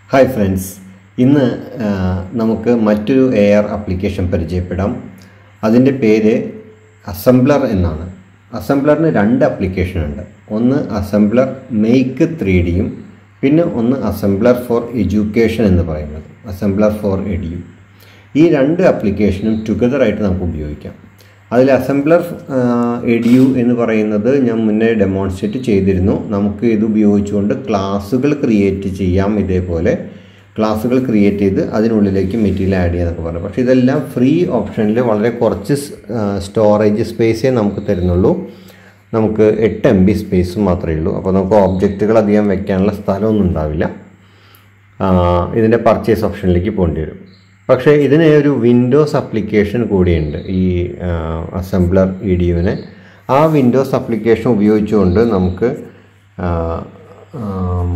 hi friends ഇന്ന് ആ, നമുക്ക് മറ്റൊരു എ ആർ ആപ്ലിക്കേഷൻ പരിചയപ്പെടാം അതിൻ്റെ പേര് അസംബ്ലർ എന്നാണ് അസംബ്ലറിന് രണ്ട് ആപ്ലിക്കേഷൻ ഉണ്ട് ഒന്ന് അസംബ്ലർ മെയ്ക്ക് ത്രീ ഡിയും പിന്നെ ഒന്ന് അസംബ്ലർ ഫോർ എഡ്യൂക്കേഷൻ എന്ന് പറയുന്നത് അസംബ്ലർ ഫോർ എഡിയു ഈ രണ്ട് ആപ്ലിക്കേഷനും ടുഗദറായിട്ട് നമുക്ക് ഉപയോഗിക്കാം അതിൽ അസംബ്ലർ എഡിയു എന്ന് പറയുന്നത് ഞാൻ മുന്നേ ഡെമോൺസ്ട്രേറ്റ് ചെയ്തിരുന്നു നമുക്ക് ഇത് ഉപയോഗിച്ചുകൊണ്ട് ക്ലാസ്സുകൾ ക്രിയേറ്റ് ചെയ്യാം ഇതേപോലെ ക്ലാസ്സുകൾ ക്രിയേറ്റ് ചെയ്ത് അതിനുള്ളിലേക്ക് മെറ്റീരിയൽ ആഡ് ചെയ്യാന്നൊക്കെ പറഞ്ഞു പക്ഷേ ഇതെല്ലാം ഫ്രീ ഓപ്ഷനിൽ വളരെ കുറച്ച് സ്റ്റോറേജ് സ്പേസേ നമുക്ക് തരുന്നുള്ളൂ നമുക്ക് എട്ട് എം ബി സ്പേസ് മാത്രമേ ഉള്ളൂ അപ്പോൾ നമുക്ക് ഓബ്ജക്റ്റുകൾ അധികം വെക്കാനുള്ള സ്ഥലമൊന്നും ഉണ്ടാവില്ല ആ, ഇതിൻ്റെ പർച്ചേസ് ഓപ്ഷനിലേക്ക് പോകേണ്ടി വരും പക്ഷേ ഇതിന് ഒരു വിൻഡോസ് അപ്ലിക്കേഷൻ കൂടിയുണ്ട് ഈ അസംബ്ലർ ഇ ഡി യുവിന് ആ വിൻഡോസ് അപ്ലിക്കേഷൻ ഉപയോഗിച്ചുകൊണ്ട് നമുക്ക് ആ, ആം,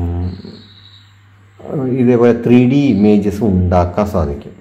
ഇതേപോലെ ത്രീ ഡി ഇമേജസ് ഉണ്ടാക്കാൻ സാധിക്കും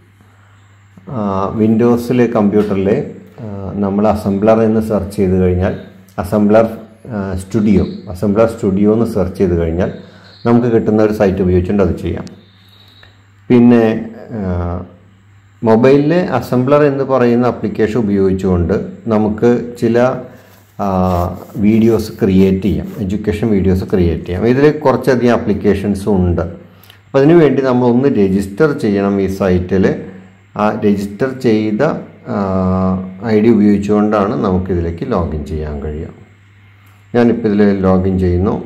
വിൻഡോസിൽ കമ്പ്യൂട്ടറിൽ നമ്മൾ അസംബ്ലർ എന്ന് സെർച്ച് ചെയ്ത് കഴിഞ്ഞാൽ അസംബ്ലർ സ്റ്റുഡിയോ അസംബ്ലർ സ്റ്റുഡിയോ എന്ന് സെർച്ച് ചെയ്ത് കഴിഞ്ഞാൽ നമുക്ക് കിട്ടുന്ന ഒരു സൈറ്റ് ഉപയോഗിച്ചുകൊണ്ട് അത് ചെയ്യാം പിന്നെ മൊബൈലിലെ അസംബ്ലർ എന്ന് പറയുന്ന ആപ്ലിക്കേഷൻ ഉപയോഗിച്ചുകൊണ്ട് നമുക്ക് ചില വീഡിയോസ് ക്രിയേറ്റ് ചെയ്യാം എഡ്യൂക്കേഷൻ വീഡിയോസ് ക്രിയേറ്റ് ചെയ്യാം ഇതിൽ കുറച്ചധികം ആപ്ലിക്കേഷൻസും ഉണ്ട് അപ്പോൾ അതിനു വേണ്ടി നമ്മൾ ഒന്ന് രജിസ്റ്റർ ചെയ്യണം ഈ സൈറ്റിൽ ആ രജിസ്റ്റർ ചെയ്ത ഐ ഡി ഉപയോഗിച്ചുകൊണ്ടാണ് നമുക്കിതിലേക്ക് ലോഗിൻ ചെയ്യാൻ കഴിയുക ഞാനിപ്പോൾ ഇതിൽ ലോഗിൻ ചെയ്യുന്നു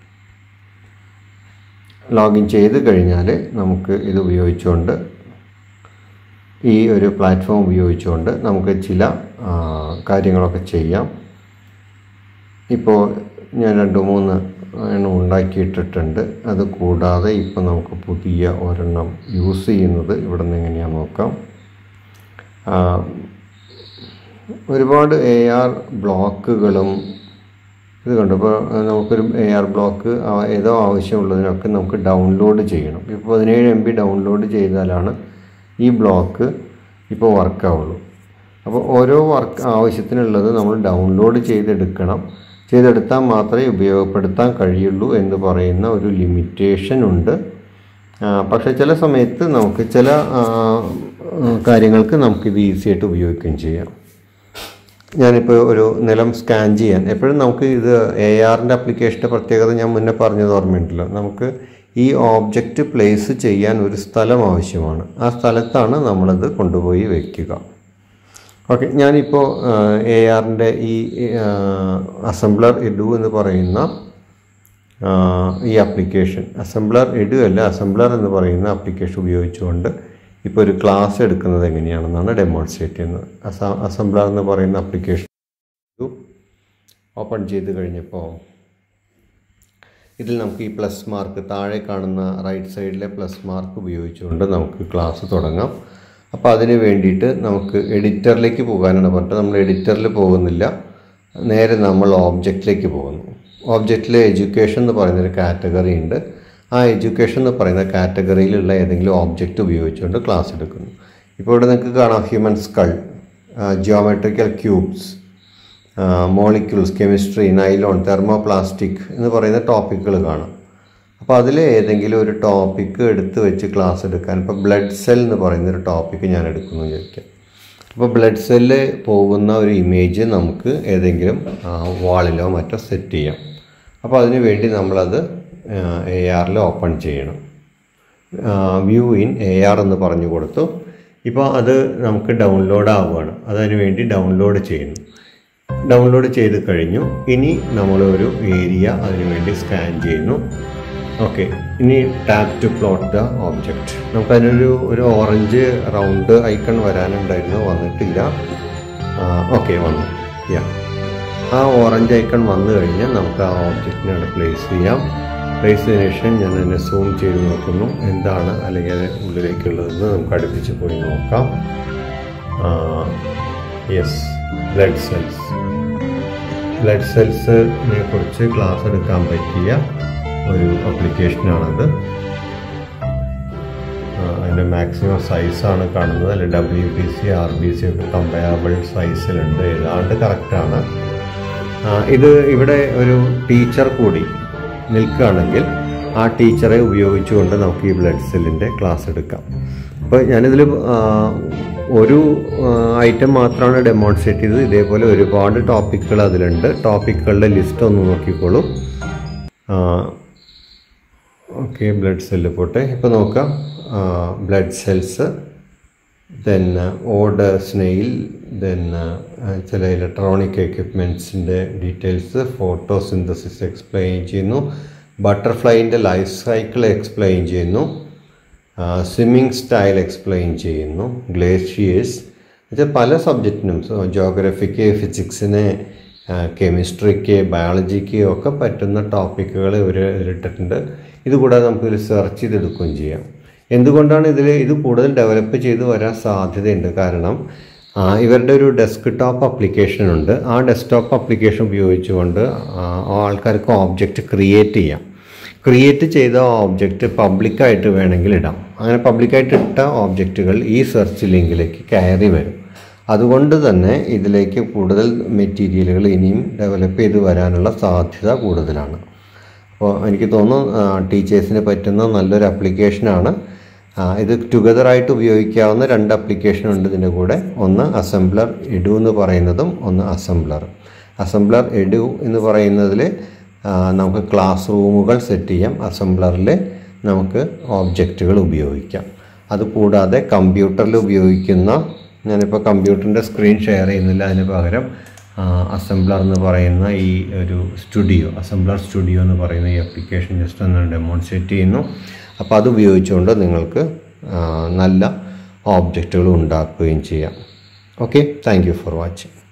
ലോഗിൻ ചെയ്ത് കഴിഞ്ഞാൽ നമുക്ക് ഇത് ഉപയോഗിച്ചുകൊണ്ട് ഈ ഒരു പ്ലാറ്റ്ഫോം ഉപയോഗിച്ചുകൊണ്ട് നമുക്ക് ചില ആ, കാര്യങ്ങളൊക്കെ ചെയ്യാം ഇപ്പോൾ ഞാൻ രണ്ട് മൂന്ന് എണ്ണം ഉണ്ടാക്കിയിട്ടിട്ടുണ്ട് അത് കൂടാതെ ഇപ്പോൾ നമുക്ക് പുതിയ ഒരെണ്ണം യൂസ് ചെയ്യുന്നത് ഇവിടെ നിന്ന് എങ്ങനെയാണെന്ന് നോക്കാം ആ, ഒരുപാട് എ ആർ ബ്ലോക്കുകളും ഇത് കണ്ടു ഇപ്പോൾ നമുക്കൊരു എ ആർ ബ്ലോക്ക് ഏതോ ആവശ്യമുള്ളതിനൊക്കെ നമുക്ക് ഡൗൺലോഡ് ചെയ്യണം ഇപ്പോൾ പതിനേഴ് എം ബി ഡൗൺലോഡ് ചെയ്താലാണ് ഈ ബ്ലോക്ക് ഇപ്പോൾ വർക്കാവുള്ളൂ അപ്പോൾ ഓരോ വർക്ക് ആവശ്യത്തിനുള്ളത് നമ്മൾ ഡൗൺലോഡ് ചെയ്തെടുക്കണം ചെയ്തെടുത്താൽ മാത്രമേ ഉപയോഗപ്പെടുത്താൻ കഴിയുള്ളൂ എന്ന് പറയുന്ന ഒരു ലിമിറ്റേഷൻ ഉണ്ട് ആ, പക്ഷേ ചില സമയത്ത് നമുക്ക് ചില ആ, കാര്യങ്ങൾക്ക് നമുക്കിത് ഈസി ആയിട്ട് ഉപയോഗിക്കുകയും ചെയ്യാം ഞാനിപ്പോൾ ഒരു നിലം സ്കാൻ ചെയ്യാൻ എപ്പോഴും നമുക്ക് ഇത് എ ആറിൻ്റെ ആപ്ലിക്കേഷൻ്റെ പ്രത്യേകത ഞാൻ മുന്നേ പറഞ്ഞത് ഓർമ്മയുണ്ടല്ലോ നമുക്ക് ഈ ഓബ്ജക്റ്റ് പ്ലേസ് ചെയ്യാൻ ഒരു സ്ഥലം ആവശ്യമാണ് ആ സ്ഥലത്താണ് നമ്മളത് കൊണ്ടുപോയി വയ്ക്കുക ഓക്കെ ഞാനിപ്പോൾ എ ആറിൻ്റെ ഈ അസംബ്ലർ എഡു എന്ന് പറയുന്ന ആ, ഈ ആപ്ലിക്കേഷൻ അസംബ്ലർ എഡു അല്ല അസംബ്ലർ എന്ന് പറയുന്ന ആപ്ലിക്കേഷൻ ഉപയോഗിച്ചുകൊണ്ട് ഇപ്പോൾ ഒരു ക്ലാസ് എടുക്കുന്നത് എങ്ങനെയാണെന്നാണ് ഡെമോൺസ്ട്രേറ്റ് ചെയ്യുന്നത് അസ അസംബ്ലർ എന്ന് പറയുന്ന ആപ്ലിക്കേഷൻ ഓപ്പൺ ചെയ്ത് കഴിഞ്ഞപ്പോൾ ഇതിൽ നമുക്ക് ഈ പ്ലസ് മാർക്ക് താഴെ കാണുന്ന റൈറ്റ് സൈഡിലെ പ്ലസ് മാർക്ക് ഉപയോഗിച്ചുകൊണ്ട് നമുക്ക് ക്ലാസ് തുടങ്ങാം അപ്പോൾ അതിന് വേണ്ടിയിട്ട് നമുക്ക് എഡിറ്ററിലേക്ക് പോകാനാണ് പറഞ്ഞത് നമ്മൾ എഡിറ്ററിൽ പോകുന്നില്ല നേരെ നമ്മൾ ഓബ്ജക്റ്റിലേക്ക് പോകുന്നു ഓബ്ജക്റ്റിൽ എഡ്യൂക്കേഷൻ എന്ന് പറയുന്നൊരു കാറ്റഗറി ഉണ്ട് ആ എഡ്യൂക്കേഷൻ എന്ന് പറയുന്ന കാറ്റഗറിയിലുള്ള ഏതെങ്കിലും ഓബ്ജക്റ്റ് ഉപയോഗിച്ചുകൊണ്ട് ക്ലാസ് എടുക്കുന്നു ഇപ്പോൾ ഇവിടെ നിങ്ങൾക്ക് കാണാം human skull geometrical cubes molecules chemistry nylon thermoplastic എന്ന് പറയുന്ന ടോപ്പിക്കുകൾ കാണാം അപ്പോൾ അതിൽ ഏതെങ്കിലും ഒരു ടോപ്പിക്ക് എടുത്ത് വെച്ച് ക്ലാസ് എടുക്കാൻ ഇപ്പോൾ ബ്ലഡ് സെൽ എന്ന് പറയുന്ന ഒരു ടോപ്പിക്ക് ഞാൻ എടുക്കുന്നു വിചാരിക്കാം അപ്പോൾ ബ്ലഡ് സെല്ല് പോകുന്ന ഒരു ഇമേജ് നമുക്ക് ഏതെങ്കിലും വാളിലോ മറ്റോ സെറ്റ് ചെയ്യാം അപ്പോൾ അതിന് വേണ്ടി നമ്മളത് എ ആറിൽ ഓപ്പൺ ചെയ്യണം വ്യൂ ഇൻ എ ആർ എന്ന് പറഞ്ഞു കൊടുത്തു ഇപ്പോൾ അത് നമുക്ക് ഡൗൺലോഡ് ആവുകയാണ് അതിന് വേണ്ടി ഡൗൺലോഡ് ചെയ്യുന്നു ഡൗൺലോഡ് ചെയ്ത് കഴിഞ്ഞു ഇനി നമ്മൾ ഒരു ഏരിയ അതിനു വേണ്ടി സ്കാൻ ചെയ്യുന്നു ഓക്കെ ഇനി tap to plot the object നമുക്കതിനൊരു ഒരു ഓറഞ്ച് റൗണ്ട് ഐക്കൺ വരാനുണ്ടായിരുന്നു വന്നിട്ടില്ല ഓക്കെ വന്നു യാ ആ ഓറഞ്ച് ഐക്കൺ വന്നു കഴിഞ്ഞാൽ നമുക്ക് ആ ഓബ്ജക്റ്റിനെ അവിടെ പ്ലേസ് ചെയ്യാം പ്ലേസ് ചെയ്തതിനു ശേഷം ഞാൻ അതിനെ സൂം ചെയ്ത് നോക്കുന്നു എന്താണ് അല്ലെങ്കിൽ അത് ഉള്ളിലേക്കുള്ളതെന്ന് നമുക്ക് അടുപ്പിച്ച് പോയി നോക്കാം യെസ് ബ്ലഡ് സെൽസ് ബ്ലഡ് സെൽസിനെ കുറിച്ച് ക്ലാസ് എടുക്കാൻ പറ്റിയ ഒരു ആപ്ലിക്കേഷനാണത് ആ, അതിൻ്റെ മാക്സിമം സൈസാണ് കാണുന്നത് അതിൽ W B C R B C ഒക്കെ കമ്പയറബിൾ സൈസിലുണ്ട് ഏതാണ്ട് കറക്റ്റാണ് ഇത് ഇവിടെ ഒരു ടീച്ചർ കൂടി നിൽക്കുകയാണെങ്കിൽ ആ ടീച്ചറെ ഉപയോഗിച്ചുകൊണ്ട് നമുക്ക് ഈ ബ്ലഡ് സെല്ലിൻ്റെ ക്ലാസ് എടുക്കാം അപ്പോൾ ഞാനിതിൽ ഒരു ഐറ്റം മാത്രമാണ് ഡെമോൺസ്ട്രേറ്റ് ചെയ്തത് ഇതേപോലെ ഒരുപാട് ടോപ്പിക്കുകൾ അതിലുണ്ട് ടോപ്പിക്കുകളുടെ ലിസ്റ്റ് ഒന്ന് നോക്കിക്കോളൂ ഓക്കെ ബ്ലഡ് സെല്ല് പോട്ടെ ഇപ്പോൾ നോക്കാം blood cells then order snail then ചില ഇലക്ട്രോണിക് എക്യുപ്മെൻറ്റ്സിൻ്റെ ഡീറ്റെയിൽസ് ഫോട്ടോസിന്തസിസ് എക്സ്പ്ലെയിൻ ചെയ്യുന്നു ബട്ടർഫ്ലൈൻ്റെ ലൈഫ് സൈക്കിൾ എക്സ്പ്ലെയിൻ ചെയ്യുന്നു സ്വിമ്മിങ് സ്റ്റൈൽ എക്സ്പ്ലെയിൻ ചെയ്യുന്നു ഗ്ലേഷ്യേഴ്സ് ഇത് പല സബ്ജക്റ്റിനും ജോഗ്രഫിക്ക് ഫിസിക്സിന് കെമിസ്ട്രിക്ക് ബയോളജിക്ക് ഒക്കെ പറ്റുന്ന ടോപ്പിക്കുകൾ ഇവർ ഇതിലിട്ടിട്ടുണ്ട് ഇതുകൂടാതെ നമുക്ക് ഇതിൽ സെർച്ച് ചെയ്തെടുക്കുകയും ചെയ്യാം എന്തുകൊണ്ടാണ് ഇതിൽ ഇത് കൂടുതൽ ഡെവലപ്പ് ചെയ്ത് വരാൻ സാധ്യതയുണ്ട് കാരണം ആ, ഇവരുടെ ഒരു ഡെസ്ക് ടോപ്പ് അപ്ലിക്കേഷൻ ഉണ്ട് ആ ഡെസ്ക്ടോപ്പ് അപ്ലിക്കേഷൻ ഉപയോഗിച്ചുകൊണ്ട് ആ, ആൾക്കാർക്ക് ഓബ്ജക്റ്റ് ക്രിയേറ്റ് ചെയ്യാം ക്രിയേറ്റ് ചെയ്ത ഓബ്ജക്റ്റ് പബ്ലിക്കായിട്ട് വേണമെങ്കിൽ ഇടാം അങ്ങനെ പബ്ലിക്കായിട്ട് ഇട്ട ഓബ്ജക്റ്റുകൾ ഈ സെർച്ച് ലിങ്കിലേക്ക് കയറി വരും അതുകൊണ്ട് തന്നെ ഇതിലേക്ക് കൂടുതൽ മെറ്റീരിയലുകൾ ഇനിയും ഡെവലപ്പ് ചെയ്ത് വരാനുള്ള സാധ്യത കൂടുതലാണ് അപ്പോൾ എനിക്ക് തോന്നുന്നു ടീച്ചേഴ്സിന് പറ്റുന്ന നല്ലൊരു ആപ്ലിക്കേഷനാണ് ആ, ഇത് ടുഗദറായിട്ട് ഉപയോഗിക്കാവുന്ന രണ്ട് ആപ്ലിക്കേഷൻ ഉണ്ട് ഇതിൻ്റെ കൂടെ ഒന്ന് അസംബ്ലർ എഡു എന്ന് പറയുന്നതും ഒന്ന് അസംബ്ലർ അസംബ്ലർ എഡു എന്ന് പറയുന്നതിൽ നമുക്ക് ക്ലാസ് റൂമുകൾ സെറ്റ് ചെയ്യാം അസംബ്ലറിൽ നമുക്ക് ഓബ്ജക്റ്റുകൾ ഉപയോഗിക്കാം അതുകൂടാതെ കമ്പ്യൂട്ടറിൽ ഉപയോഗിക്കുന്ന ഞാനിപ്പോൾ കമ്പ്യൂട്ടറിൻ്റെ സ്ക്രീൻ ഷെയർ ചെയ്യുന്നില്ല അതിന് പകരം അസംബ്ലർ എന്ന് പറയുന്ന ഈ ഒരു സ്റ്റുഡിയോ അസംബ്ലർ സ്റ്റുഡിയോ എന്ന് പറയുന്ന ഈ ആപ്ലിക്കേഷൻ ജസ്റ്റ് ഒന്ന് ഡെമോൺസ്ട്രേറ്റ് ചെയ്യുന്നു അപ്പോൾ അത് ഉപയോഗിച്ചുകൊണ്ട് നിങ്ങൾക്ക് ആ, നല്ല ഓബ്ജക്റ്റുകൾ ഉണ്ടാക്കുകയും ചെയ്യാം okay thank you for watching